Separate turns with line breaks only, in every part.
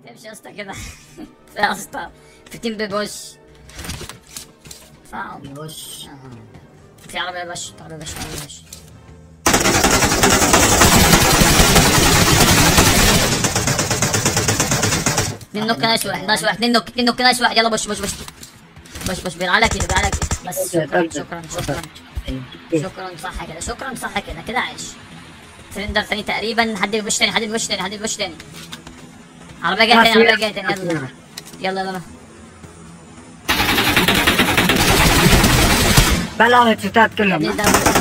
تمشي يا اسطى كده يا اسطى في تيم ببوش فاهم
وش
في عربية بش عربية بش عربية بش اتنين نوك نايس واحد نايس واحد اتنين نوك اتنين نوك نايس واحد يلا بش بش بش بش بش بينعلى كده بينعلى كده بس شكرا شكرا شكرا شكرا صح كده شكرا صح كده كده عايش سلندر تاني تقريبا حد بيبش تاني حد بيبش تاني حد بيبش تاني عربية جاية تاني عربية جاية تاني يلا يلا يلا
بلا الشتات كلهم
اللي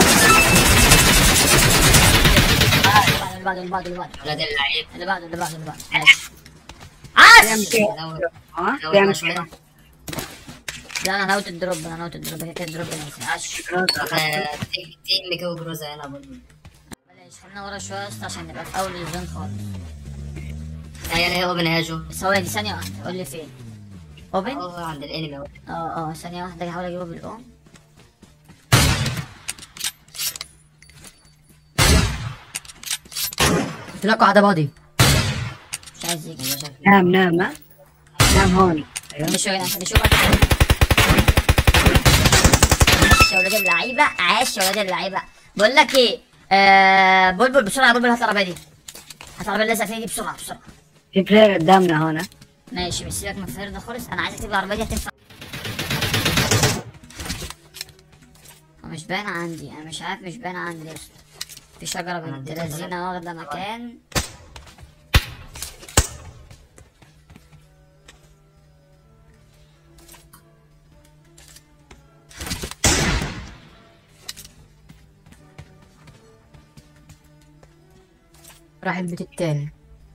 بعده اللي بعده اللي بعده
ولد اللعيب
اللي بعده اللي بعده اللي بعده عاش عاش
دور
ها
دور
بيعمل
شوية
لا انا ناوي الدروب انا ناوي الدروب كده كده الدروب نايس عاش
تيم ميكو جروزا هنا برضه
بلاش خلينا ورا شويه بس عشان نبقى في اول الزون خالص
يعني هي اوبن هاجو
ثواني ثانيه واحده قول لي فين اوبن اه
اه عند الانمي اهو
اه ثانيه واحده هحاول اجيبه بالاوم
قلت لك واحده بادي
مش عايز يجي
نام نام ها نام هون ايوه
خلي شويه خلي شويه عاش يا ولاد اللعيبه عاش يا ولاد اللعيبه بقول لك ايه آه بلبل بسرعه بلبل هات العربيه دي هات العربيه اللي لازقه فيها دي بسرعه بسرعه
في بلاير قدامنا هون
ماشي مش سيبك من الفير ده خالص انا عايزك تجيب العربيه دي هتنفع هو مش باين عندي انا مش عارف مش باين عندي يا اسطى في شجره بنت لذينه واخده مكان
راح البيت التاني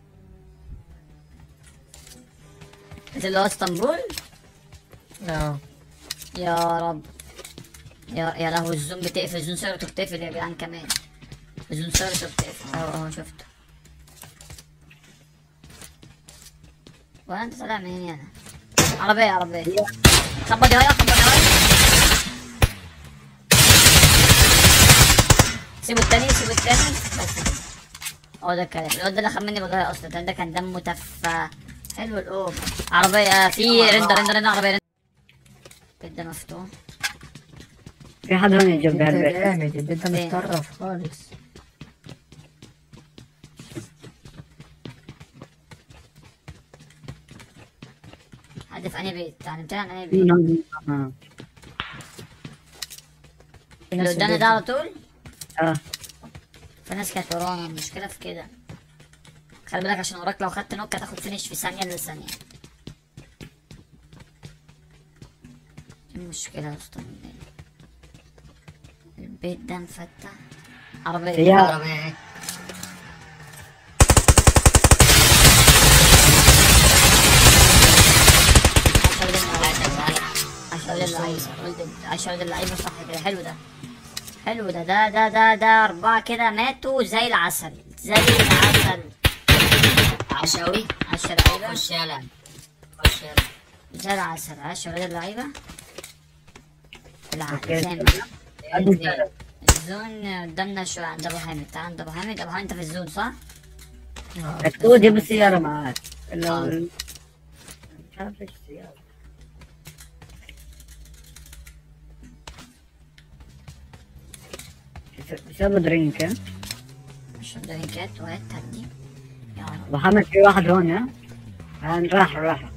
اللي هو اسطنبول
اه
يا رب يا يا لهوي الزوم بتقفل الزوم سيرته بتقفل يا جدعان كمان الزوم سيرته بتقفل اه اه شفته ولا انت طالع منين انا عربية عربية خبط يا خبط يا سيبوا التاني سيبوا التاني بس كده هو ده الكلام الواد ده اللي خد مني بضايع اصلا ده كان دمه تفة حلو الاوب عربية في رندر رندر رندر عربية رندر البيت ده مفتوح
في حد هون يجيب
انت
بهالبيت
جامد البيت ده
فين؟
متطرف خالص
حد في انهي بيت تعلمتني عن انهي بيت
آه.
في
اللي
ناس
قدامنا
البيت
ده على طول
اه
في ناس كانت ورانا المشكلة في كده خلي بالك عشان وراك لو خدت نوك هتاخد فينش في ثانية الا ثانية إيه المشكلة يا اسطى البيت ده مفتح عربية
سيارة.
عربية اهي
عشان اللعيبة عشان اللعيبة صح كده حلو ده حلو ده ده ده ده ده أربعة كده ماتوا زي العسل زي العسل
عشاوي
عشان اللعيبة
خش يلا خش يلا
زي العسل عشان ولاد اللعيبة العقل
أوكي.
زي ما
اتنين.
الزون قدامنا شوية عند أبو حامد تعال عند أبو حامد أبو حامد أنت في الزون صح؟
تقول جيب السيارة معك الا مش عارف ايش السيارة بسبب درينك ها
مش درينكات وهات هدي يا رب
محمد في واحد هون ها هان راح راح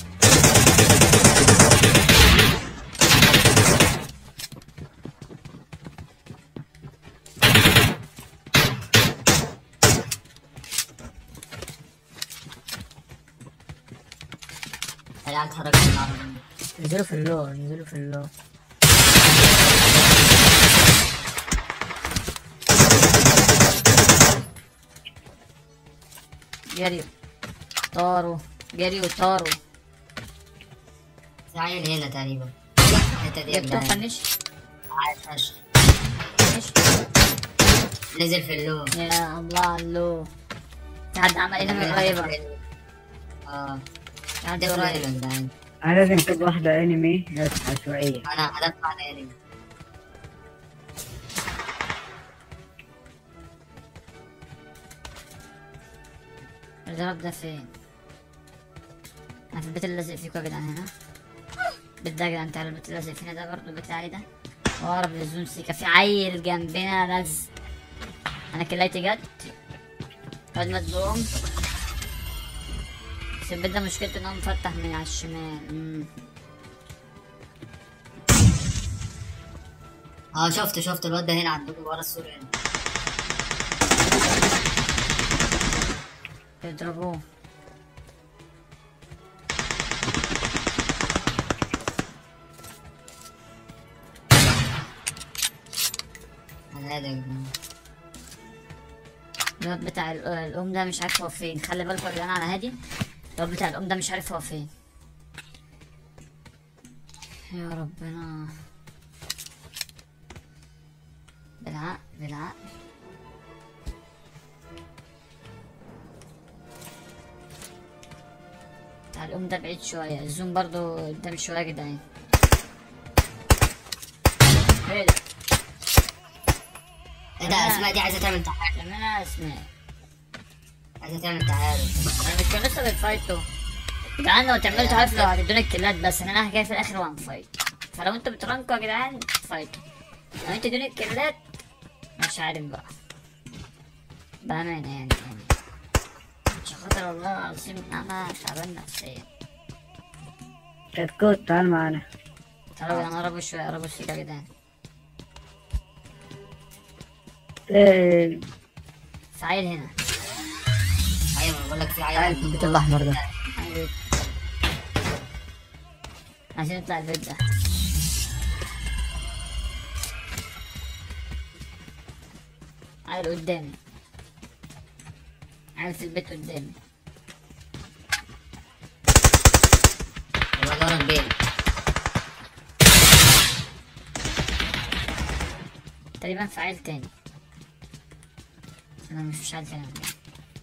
العيال اتحركت من العربية
انزلوا في اللو انزلوا في اللو
جريوا طاروا جريوا طاروا
عيل هنا تقريبا الحتة دي
جبتوا
قدام.
فنش
عايش فشخ
فنش
نزل في اللون
يا الله اللو في حد عمل ايه من قريبة
اه
في حد
ده
قريب
قريب ده
انا لازم اكتب واحدة انمي بس عشوائية
انا هدفع تاني
الجراب ده فين؟ انا في البيت اللي لازق فيكوا يا جدعان هنا البيت ده يا جدعان تعالوا البيت اللي لازق فينا ده برضه البيت العالي ده واقرب للزون سيكا في عيل جنبنا لز انا كلايتي جت واد مدبوم بس البيت ده مشكلته ان هو مفتح من على الشمال مم.
اه شفت شفت الواد ده هنا عندكم ورا السور هنا
يضربوه
انا هذا يا جدعان.
الواد بتاع ال- الأم ده مش عارف هو فين خلي بالكوا يا جدعان على هادي الواد بتاع الأم ده مش عارف هو فين يا ربنا بالعقل بالعقل بتاع الأم ده بعيد شوية الزوم برضو قدام شوية يا جدعان ايه ده؟
ايه ده اسماء دي عايزه تعمل تحالف
كمان اسماء
عايزه تعمل تحالف
انا مش كان لسه بنفايتو جدعان لو تعملوا تعرف لو هتدونا الكلات بس انا رايح جاي في الاخر وان فايت فلو انتوا بترانكوا يا جدعان فايتوا لو انتوا ادوني الكلات مش عارف بقى بأمانة يعني يعني عشان خاطر والله العظيم انا تعبان نفسيا
كتكوت تعال معانا
تعالوا يا جدعان قربوا شوية قربوا شوية يا جدعان
إيه،
في عيل هنا
ايوه بقول لك في
تعال
عيال
في البيت الاحمر ده
عيل. عايزين نطلع البيت ده عيل قدامي عيل في البيت قدامي
الواد ورا البيت
تقريبا في عيل تاني انا مش مش عيل تاني قدامي.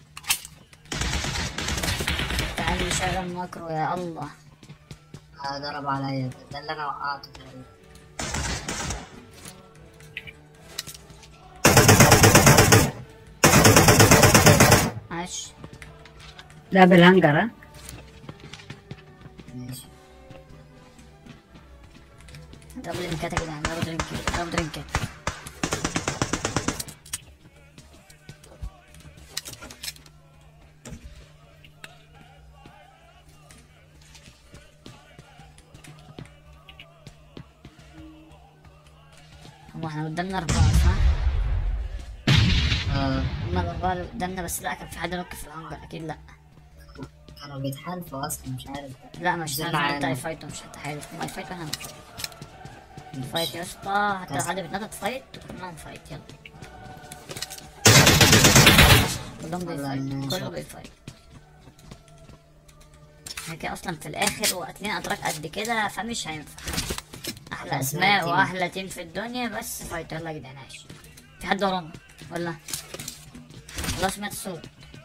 تعالي يشغل ماكرو يا الله
آه، ضرب عليا ده اللي انا وقعته تقريبا.
عاش
ده بالهنجر ها
ماشي
دبل درينكات يا جدعان دبل درينكات دبل درينكات هو احنا قدامنا أربعة صح؟
آه
هما الأربعة اللي قدامنا بس لا كان في حد نوك في الهانجر أكيد لا
كانوا بيتحالفوا اصلا مش عارف
لا مش
زي
هنعرف
معانا.
حتى يفايتوا مش هتحالف هما يفايتوا احنا نفايت فايت يا اسطى حتى لو حد بيتنطط فايت كلنا نفايت يلا كلهم
والله
بيفايت
ما
كله
شاء.
بيفايت احنا كده اصلا في الاخر واكلين اتراك قد كده فمش هينفع احلى
أسماء
اسماء
تيم.
واحلى تيم في الدنيا بس فايت يلا يا جدعان عايش في حد ورانا ولا والله سمعت الصوت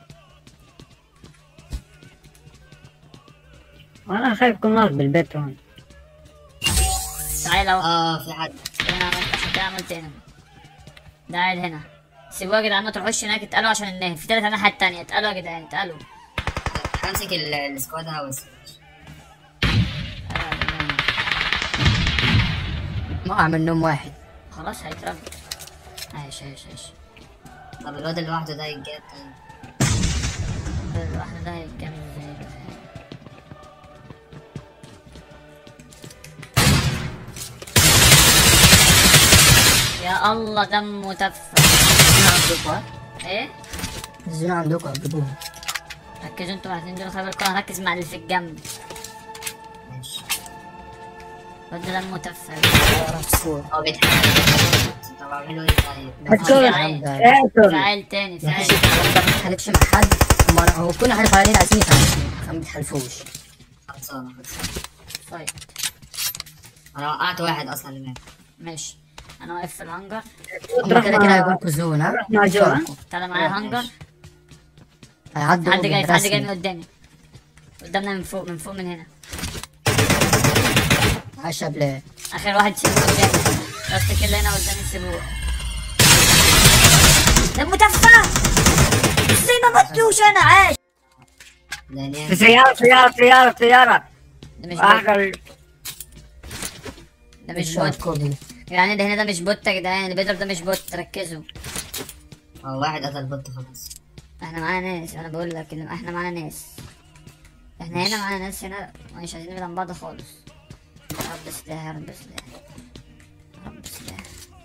وانا خايف يكون نار بالبيت هون
تعال اهو
اه في حد
انا عملت عشان كده عملت هنا ده قاعد هنا سيبوها يا جدعان ما تروحوش هناك اتقالوا عشان النهي في تلاتة الناحية التانية اتقالوا يا جدعان اتقالوا
همسك ال- السكواد هاوس
اتقالوا يا جدعان.
وقع منهم واحد
خلاص هيترمى عايش عايش عايش
طب الواد اللي لوحده ده يتجاب طيب
الواحد ده هيتجمع ازاي بقى؟ يا الله دمه تفه
عندكم
ايه
نزلوا عندكم جيبوهم
ركزوا انتوا الاثنين دول خلي بالكم انا هركز مع اللي في الجنب
ماشي
الواد ده دمه تفه
هو بيتحالف طب اعملوا ايه طيب؟
كتكوت
في عيل في
اقتل
عيل تاني في
ما
عيل
تحلفش مع حد هما هو كل حد حوالينا عايزين يتعلموا فما بيتحالفوش
خلصانه خلصانه
فايت
انا وقعت واحد اصلا اللي مات
ماشي انا واقف في الهانجر
هما كده كده هيجولكوا زون ها
روح مع جو ها
تعالى معايا هانجر
هيعدوا
حد جاي في حد جاي من
بالرسمي.
قدامي قدامنا من فوق من فوق من هنا
عشا بلا
اخر واحد سيبوه قدامي بس كده هنا قدامي سيبوه ده متفه ازاي ما متوش انا عاش
دانيال
في سيارة سيارة سيارة سيارة
ده مش بوت
اخر
ده مش بوت
كودي
يعني ده هنا ده مش بوت يا جدعان اللي بيضرب ده مش بوت ركزوا
اه واحد قتل بط خلاص
احنا معانا ناس انا بقول لك إن احنا معانا ناس احنا هنا معانا ناس هنا مش عايزين نبعد عن بعض خالص يا رب سلاح يا رب سلاح يا رب سلاح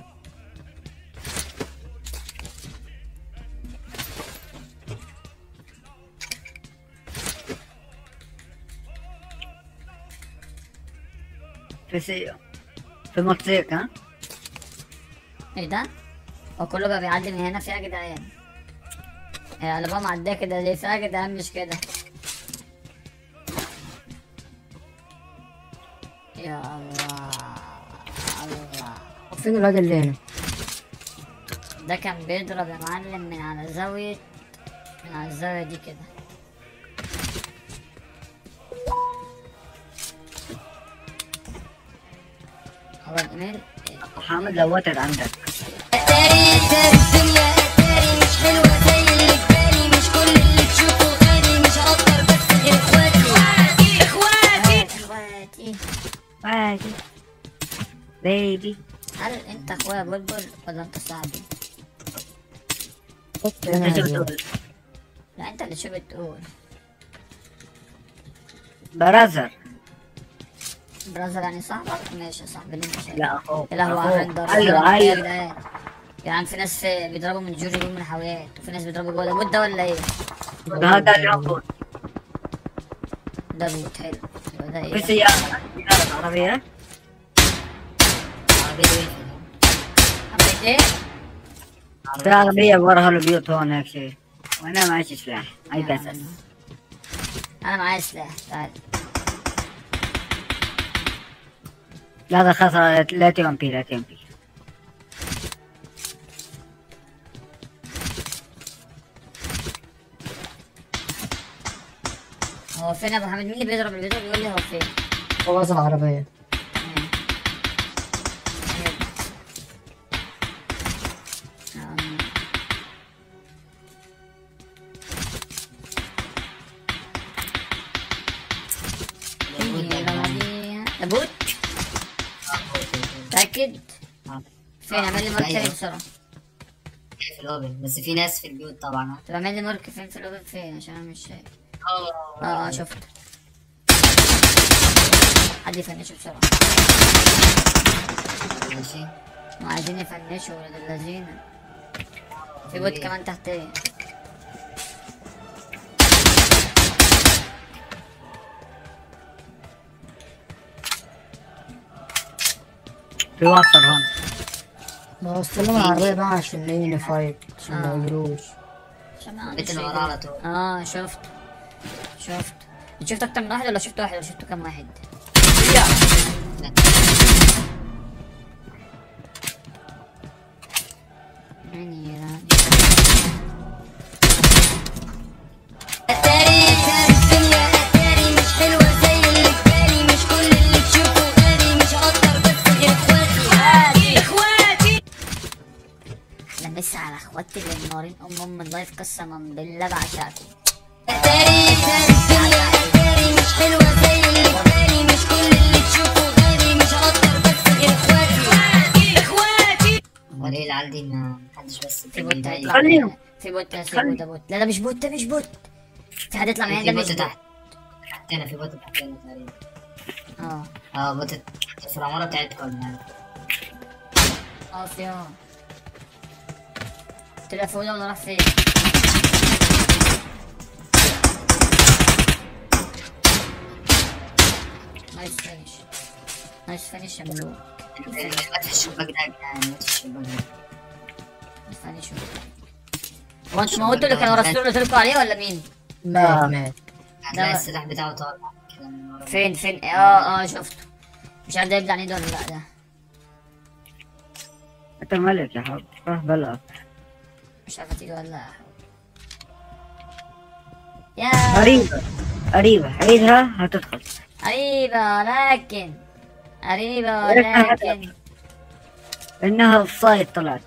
في سيارة في موتوسيكل ها
ايه ده؟ هو كله بقى بيعدي من هنا فيها يا جدعان يا انا بقى معديه كده ليه فيها يا جدعان مش كده يا الله الله
فين الراجل اللي هنا؟
ده كان بيضرب يا معلم من على زاوية من على الزاوية دي كده هو الايميل
حامد لو وتر عندك
اتاري اتاري الدنيا اتاري مش حلوة زي اللي في بالي مش كل اللي تشوفه غالي مش هقدر بس غير اخواتي اخواتي
اخواتي
عادي بيبي
هل انت اخويا بلبل ولا انت صاحبي؟
انت شو بتقول
لا انت اللي شو بتقول
برازر
برازر يعني صاحبك ماشي يا صاحبي اللي انت شايفه
لا اخوك
يا لهوي
أخوك.
على الرندر
ايوه
يا
ايوه
جدعان يعني في ناس في بيضربوا من جوري من حاويات وفي ناس بيضربوا جوه ده بوت ده ولا ايه؟
هذا اليوم
ده بوت حلو يبقى ده
في
ايه؟
سيارة سيارة عربية
عربية وين
حبيت ايه؟
في عربية وراها البيوت هون هيك شيء وانا معيش سلاح اي بس
انا معايا سلاح تعال
لا ده خلاص لا تيوم بي لا تيوم بي
هو فين يا ابو حميد مين اللي بيضرب اللي بيضرب يقول لي هو فين؟
خلاص العربية
آم. ده بوت متأكد؟ فين اعمل لي مارك
أيوة.
تاني بسرعة
في الاوبن بس في ناس في البيوت طبعا
طب اعمل لي مارك فين في الاوبن فين عشان انا مش شايف
اه
اه اه شفت حد يفنشه بسرعة
ماشي
ما عايزين يفنشوا ولاد اللذين في بوت كمان تحت ايه
في وصل هون
ما وصلهم العربية بقى عشان ايه نفايت عشان
آه.
ما يجروش
عشان ما
البيت
عنديش
اللي
شيء
وراه
ده.
على طول
اه شفت شفت انت شفت اكتر من واحد ولا شفت واحد ولا شفت كم واحد يعني يعني
اتاري اتاري الدنيا اتاري مش حلوة زي اللي في بالي مش كل اللي تشوفه غالي مش هقدر بس غير اخواتي اخواتي
احنا بس على اخواتي اللي منورين ام ام اللايف قسما بالله بعشقكم
اتاري اتاري الدنيا اتاري مش حلوة زي اللي في بالي مش كل اللي تشوفه غالي مش هقدر بس غير اخواتي اخواتي
هو ليه العيال دي ما حدش بس
في بوت
بيضايق؟
هيطلع
خليهم.
من- في بوت يا سيبو ده بوت لا ده مش بوت ده مش بوت في حد يطلع من هنا
في
ده
بوت
مش بوت
تحت تحتنا في بوت تحتنا تقريبا
اه
اه بوت في العمارة بتاعتكم يعني
اه في اه تليفونه ولا راح فين نايس فينش نايس فينش يا ملوك
ما في الشباك ده يا جدعان ما في الشباك ده
نايس فينش هو انتوا موتوا اللي كانوا راسلين اللي قلت عليه ولا مين؟
مات مات
هتلاقي
لا.
السلاح بتاعه طالع كده من ورا.
فين فين اه اه شفته مش عارف ده يبدأ عن ايده ولا لا ده
انت ملك يا حب روح بلغ
مش عارف تيجي ولا لا يا
قريبة قريبة عيدها هتدخل
قريبة لكن قريبة
لسه
لكن
انها الصايد طلعت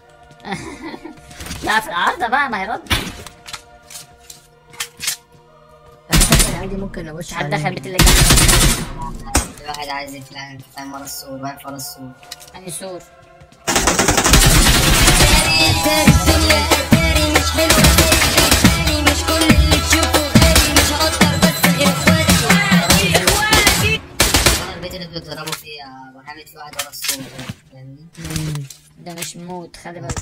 لا في العارضة بقى ما يرد
عادي ممكن ابص
مش حد
عليه.
دخل البيت اللي جنبي
في واحد عايز يفهم فاهم ورا السور واقف ورا السور
انهي سور
اتاري الدنيا اتاري مش حلوة زي اللي بالي مش كل اللي تشوفه غالي مش هقدر بس غير اخواتي
ورا البيت اللي بيضربوا فيه يا ابو حامد في واحد ورا السور فاهمني
مم.
ده مش موت خلي بالك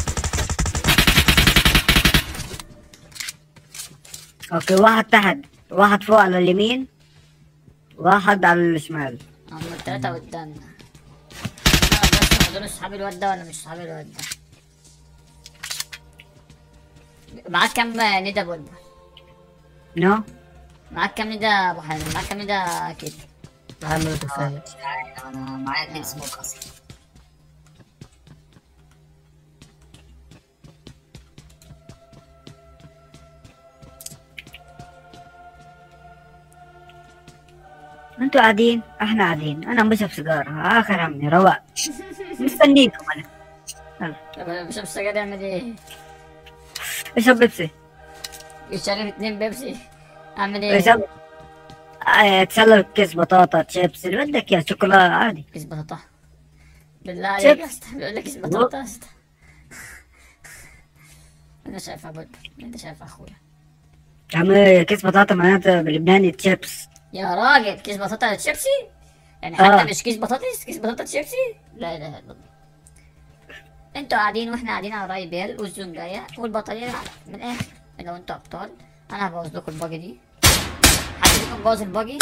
اوكي واحد تحت واحد فوق على اليمين واحد على الشمال
هم التلاتة قدامنا أنا بس دول صحاب الواد ده ولا مش صحاب الواد ده معاك كام ندى بلبل
نو
معاك كام ندى ابو حامد معاك كام ندى كده
معايا مولوتوفاية
مش عارف انا معايا اتنين سموك اصلا
انتوا قاعدين احنا قاعدين انا بشرب سيجارة اخر همي رواق مستنيكم انا يلا
طب بشرب السجاير يعمل ايه؟
اشرب بيبسي
يشرب اتنين بيبسي اعمل ايه؟
اشرب آه، تسلق كيس بطاطا شيبس اللي بدك يا شوكولا عادي
كيس بطاطا بالله عليك
شيبس.
يا اسطى بيقول لك كيس بطاطا يا اسطى انا شايفها بلبل انت شايف اخويا
عم كيس بطاطا معناته باللبناني تشيبس
يا راجل كيس بطاطا شيبسي يعني حتى
آه.
مش كيس بطاطس كيس بطاطا شيبسي لا اله الا الله انتوا قاعدين واحنا قاعدين على راي بيل والزوم جايه والبطاريه من الاخر لو انتوا ابطال انا هبوظ لكم الباجي دي حد فيكم بوظ الباجي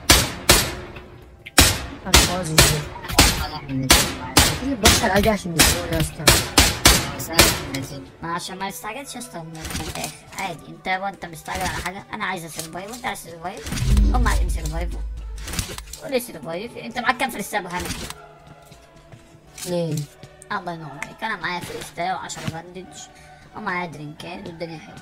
انا فاضي ازاي
انا احنا ننزل معايا
تيجي تبص على العادي عشان يسمعوا يا اسطى
بس انا احنا ننزل
ما عشان ما نستعجلش يا اسطى من من الاخر عادي انت يابا انت مستعجل على حاجه انا عايز اسرفايف وانت عايز تسرفايف هم عايزين سرفايف قول سرفايف انت معاك كام في السابق هاني
اتنين
الله ينور عليك انا معايا فريستايل و10 باندج ومعايا درينكين والدنيا حلوه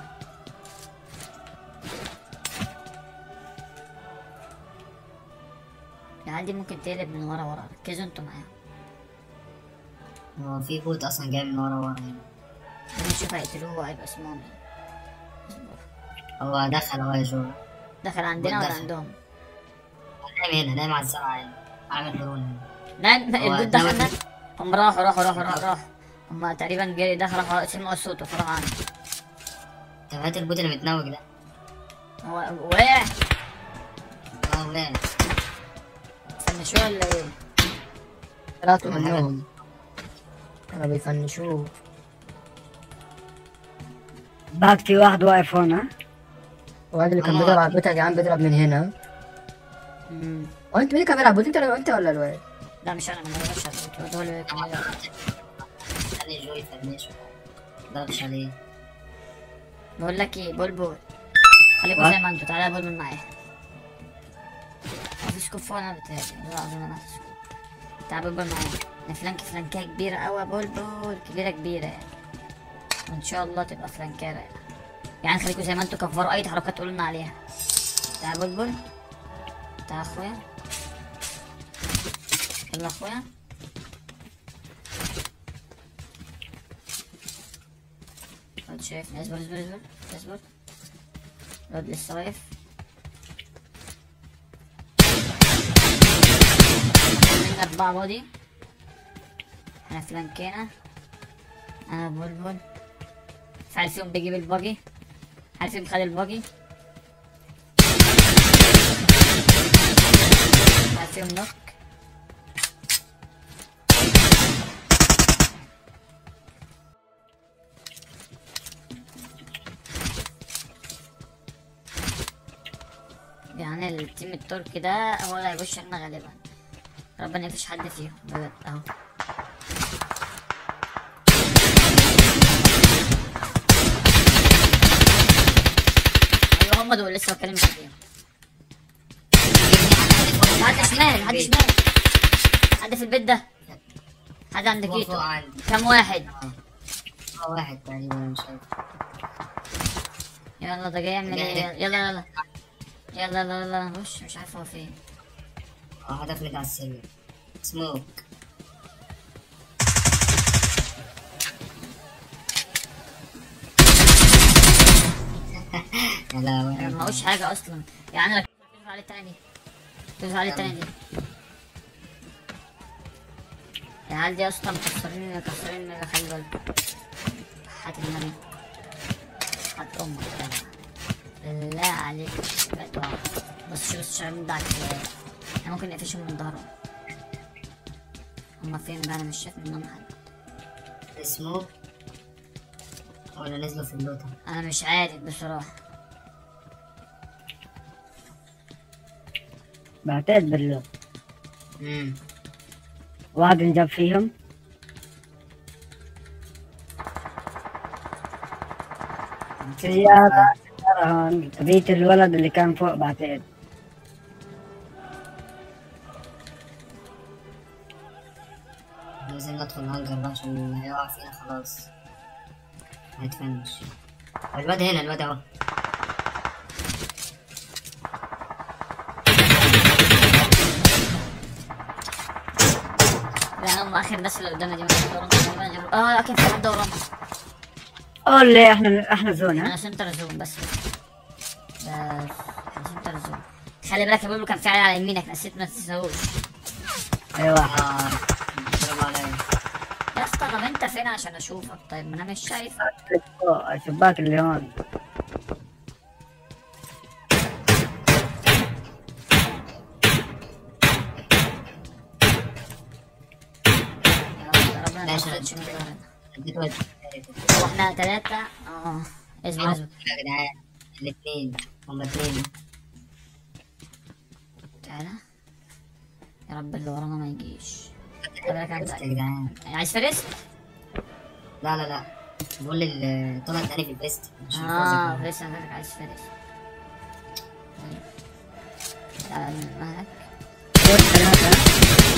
العيال دي ممكن تقلب من ورا ورا ركزوا انتوا معايا
هو في بوت اصلا جاي من ورا ورا هنا
لما نشوف هيقتلوه هيبقى اسمهم ايه
هو دخل هو يا جو
دخل عندنا ولا
دخل.
عندهم
نايم هنا نايم على الزرعة هنا عامل هرون هنا
نعم
هو
البيت
ده
دخل
وين؟
هم راحوا راحوا راحوا راحوا راحوا هم تقريبا جري دخلوا راحوا سمعوا الصوت وفرحوا عنه
طب هات البوت اللي متنوج ده
هو وقع
اه ولا
فنشوه ولا ايه؟
ثلاثة منهم كانوا بيفنشوه
بعد في واحد واقف هنا
وهذا اللي كان
الله.
بيضرب على البيت يا جدعان بيضرب من هنا
مم.
هو انت مين اللي كان بيلعب بوت انت ولا انت ولا الواد؟
لا مش انا ما بقدرش هو اللي كان بيلعب.
خلي جو يفنشه ضربش عليه
بقول لك ايه بلبل خليكوا زي ما انتوا تعالى يا بلبل معايا مفيش كوب انا بتهيألي لا اظن انا مفيش كوب تعال بلبل معايا انا فلانك فلانكايه كبيرة اوي يا بلبل كبيرة كبيرة يعني وان شاء الله تبقى فلانكارة يعني يعني خليكوا زي ما انتوا كفروا اي تحركات تقولوا لنا عليها تعال بلبل تعال اخويا يلا اخويا الواد شايفني اصبر اصبر اصبر اصبر الواد لسه واقف عندنا أربعة بودي احنا فلانكينا انا بلبل فعل فيهم بيجيب الباجي عارف فيهم خد الباجي عارف فيهم نوك يعني التيم التركي ده هو اللي هيخش لنا غالبا ربنا مفيش حد فيهم بجد اهو ايوه هم دول لسه بتكلم فيهم حد شمال حد شمال حد في البيت ده حد عند
هو فوق
كيتو
عندي
كم واحد
هو واحد تقريبا مش عارف
يلا ده جاي يعمل ايه
جاي.
يلا يلا يلا يلا يلا وش مش عارف هو فين
اه هدفلت على السلم سموك يا لا
ما هوش حاجة أصلا يعني أنا تدوس عليه تاني تدوس عليه تاني العيال دي أصلا مكسرين مكسرين من خلي بالك هات النبي هات أمك يلا. بالله عليك بقت واحد. بص شوف الشعرين بتاعك احنا ممكن نقفشهم من ظهرهم هما فين بقى أنا مش شايف منهم حد
اسمه ولا نزلوا في اللوطة
أنا مش عارف بصراحة
بعتقد بالله
امم
واحد انجاب فيهم سيارة سيارة هون بيت الولد اللي كان فوق بعتقد
لازم ندخل الهانجر بقى عشان هيقع فينا خلاص هيتفنش الواد هنا الواد اهو
لا هم آخر الناس اللي قدامنا دي ما كانش ورانا تقريباً غير- اه أكيد في حد ورانا
اولي احنا احنا زون ها
انا سنتر زون بس بس احنا سنتر زون خلي بالك يا بيبلو كان في عيال على يمينك نسيت ما تنساهوش
ايوه
اه برافو عليا
يا اسطى طب انت فين عشان اشوفك طيب ما انا مش شايف
فوق، الشباك اللي هون
يا رب ربنا ما
ماشي.
ياخدش من ظهرنا.
اديت واد
هو احنا ثلاثة اه اصبر اصبر
يا جدعان الاثنين هما اثنين
تعالى يا رب اللي ورانا ما يجيش خلي بالك أنا
يا
متأكد.
جدعان
عايز فارس؟
لا لا لا بقول لي طلع تاني في البيست مش
اه
الفوزة.
فارس انا فاكرك عايز فارس طيب. تعالى من مهلك
فوق ثلاثة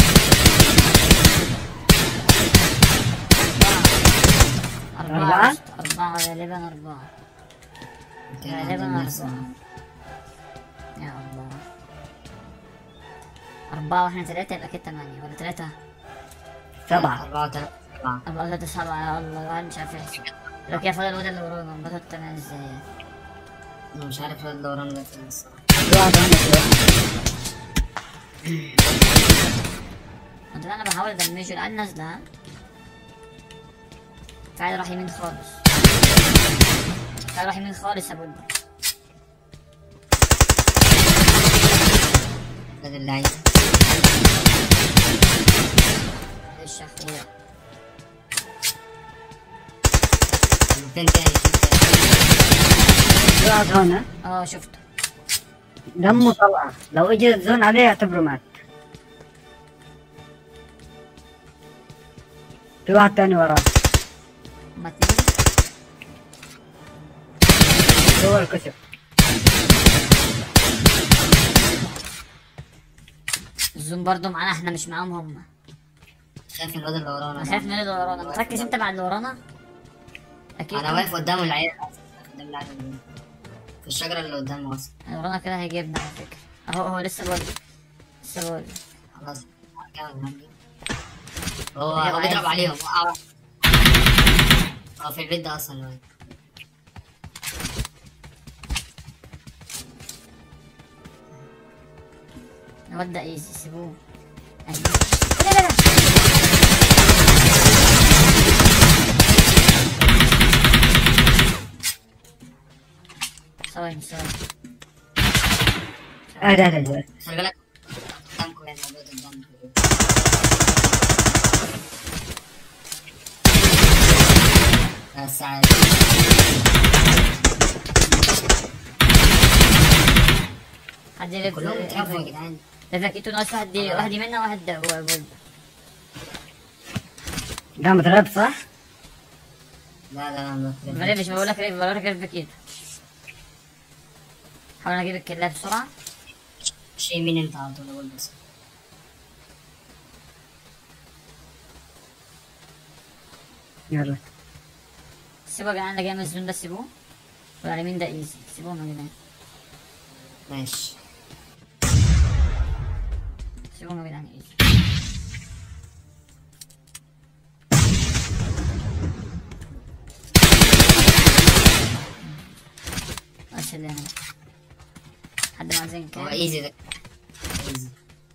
أربعة
أربعة؟
بس. أربعة غالبا أربعة
كان
غالبا
عندنا ناس-
أربعة يا الله أربعة وإحنا ثلاثة يبقى كده ثمانية ولا ثلاثة
سبعة
أربعة وثلاثة أربعة
أربعة ثلاثة سبعة يا الله الواحد مش عارف يحسب لو كده فاضل الواد اللي ورانا بطل تمام ازاي
أنا مش عارف الواد اللي ورانا ده فين الصراحة
في واحد هون في واحد.
انت انا بحاول ادمجه العيال نازلة ها تعالى راح يمين خالص تعالى راح يمين خالص يا بودي
الواد اللعيب
معلش يا اخويا
فين تاني فين تاني
في واحد هون ها.
اه شفته
دمه طلعة لو اجى الزون عليه اعتبره مات في واحد تاني وراه
هما اتنين
هو الكشف
الزوم برضو معانا احنا مش معاهم هما
خايف الواد اللي ورانا
انا
ده.
خايف من اللي ورانا متركز انت مع اللي ورانا اكيد
أنا واقف قدام العيال قدام العيال اللي- في الشجرة اللي قدامه أصلا
اللي ورانا كده هيجيبنا على فكرة اهو هو لسه بقول لسه بقول
خلاص كمل هنجي. هو
هيبقى
هو بيضرب
عايز-
عليهم وقعوا هو في البيت ده أصلا الواد
نودع ايزي سيبوه أيوة. لا لا لا ثواني ثواني
اه ده ده ده
خلي بالك قدامكم يعني موجود قدامكم بس عادي
حد يلف
كلهم بيتعرفوا يا جدعان
لفكيتو ناقص واحد واحد منا واحد هو بول
ده متغاب صح؟
لا لا لا ما
ما لفش بقول لك لف بقول لك لف كده حاول اجيب الكلاب بسرعة
شيء مين انت على طول اقول بس
يلا
سيبوا يا جدعان اللي جاي من الزون ده سيبوه ولا اليمين ده ايزي سيبوهم يا جدعان
ماشي
سيبوهم يا جدعان ايزي بس الناس اللي هنا حد ما زين
هو
كده
ايزي ده ايزي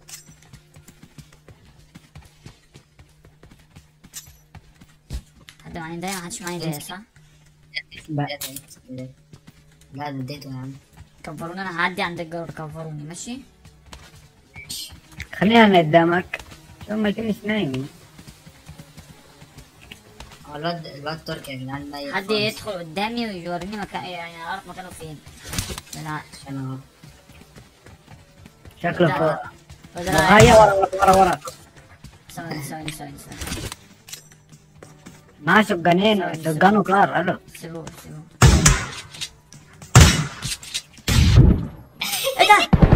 حد معايا ده ما حدش معايا ده صح؟
ب-
لا ده اديته يا عم
كفروني انا هعدي عند الجار كفروني ماشي؟
خلينا انا قدامك شو ما كنت نايم
هو الواد الواد تركي يا جدعان ميت
حد
خالص.
يدخل قدامي ويوريني مكان يعني اعرف مكانه فين بالعقل
عشان اهو
شكله
لا.
فوق
وده
هيا ورا ورا ورا
ثواني ثواني ثواني ثواني
ما شقانين شقانوا كلار الو
سيبوه سيبوه ايه ده؟